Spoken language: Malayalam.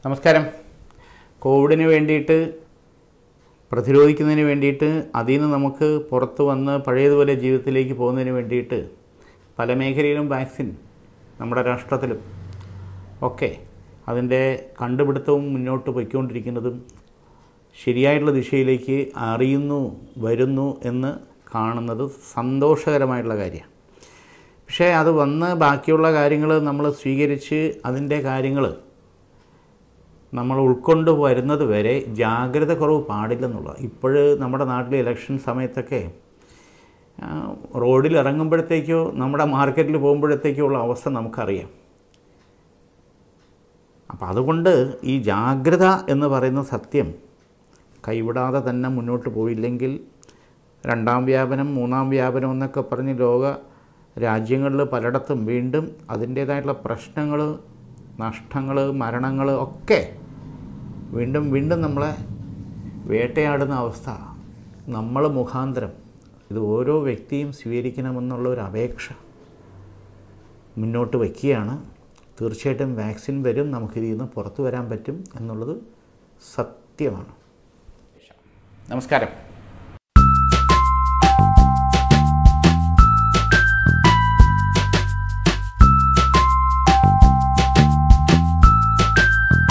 നമസ്കാരം കോവിഡിന് വേണ്ടിയിട്ട് പ്രതിരോധിക്കുന്നതിന് വേണ്ടിയിട്ട് അതിൽ നിന്ന് നമുക്ക് പുറത്ത് വന്ന് പഴയതുപോലെ ജീവിതത്തിലേക്ക് പോകുന്നതിന് വേണ്ടിയിട്ട് പല മേഖലയിലും വാക്സിൻ നമ്മുടെ രാഷ്ട്രത്തിലും ഒക്കെ അതിൻ്റെ കണ്ടുപിടുത്തവും മുന്നോട്ട് പോയിക്കൊണ്ടിരിക്കുന്നതും ശരിയായിട്ടുള്ള ദിശയിലേക്ക് അറിയുന്നു വരുന്നു എന്ന് കാണുന്നത് സന്തോഷകരമായിട്ടുള്ള കാര്യമാണ് പക്ഷേ അത് വന്ന് ബാക്കിയുള്ള കാര്യങ്ങൾ നമ്മൾ സ്വീകരിച്ച് അതിൻ്റെ കാര്യങ്ങൾ നമ്മൾ ഉൾക്കൊണ്ട് വരുന്നത് വരെ ജാഗ്രത കുറവ് പാടില്ലെന്നുള്ളത് ഇപ്പോൾ നമ്മുടെ നാട്ടിലെ ഇലക്ഷൻ സമയത്തൊക്കെ ആ, റോഡിൽ ഇറങ്ങുമ്പോഴത്തേക്കോ നമ്മുടെ മാർക്കറ്റിൽ പോകുമ്പോഴത്തേക്കോ ഉള്ള അവസ്ഥ നമുക്കറിയാം അപ്പോൾ അതുകൊണ്ട് ഈ ജാഗ്രത എന്ന് പറയുന്ന സത്യം കൈവിടാതെ തന്നെ മുന്നോട്ട് പോയില്ലെങ്കിൽ രണ്ടാം വ്യാപനം മൂന്നാം വ്യാപനം എന്നൊക്കെ പറഞ്ഞ് ലോക രാജ്യങ്ങളിൽ പലയിടത്തും വീണ്ടും അതിൻ്റേതായിട്ടുള്ള പ്രശ്നങ്ങൾ നഷ്ടങ്ങൾ മരണങ്ങൾ ഒക്കെ വീണ്ടും വീണ്ടും നമ്മളെ വേട്ടയാടുന്ന അവസ്ഥ നമ്മൾ മുഖാന്തരം ഇത് ഓരോ വ്യക്തിയും സ്വീകരിക്കണമെന്നുള്ള ഒരു അപേക്ഷ മുന്നോട്ട് വയ്ക്കുകയാണ് തീർച്ചയായിട്ടും വാക്സിൻ വരും നമുക്കിതിൽ നിന്ന് പുറത്തു വരാൻ പറ്റും എന്നുള്ളത് സത്യമാണ് നമസ്കാരം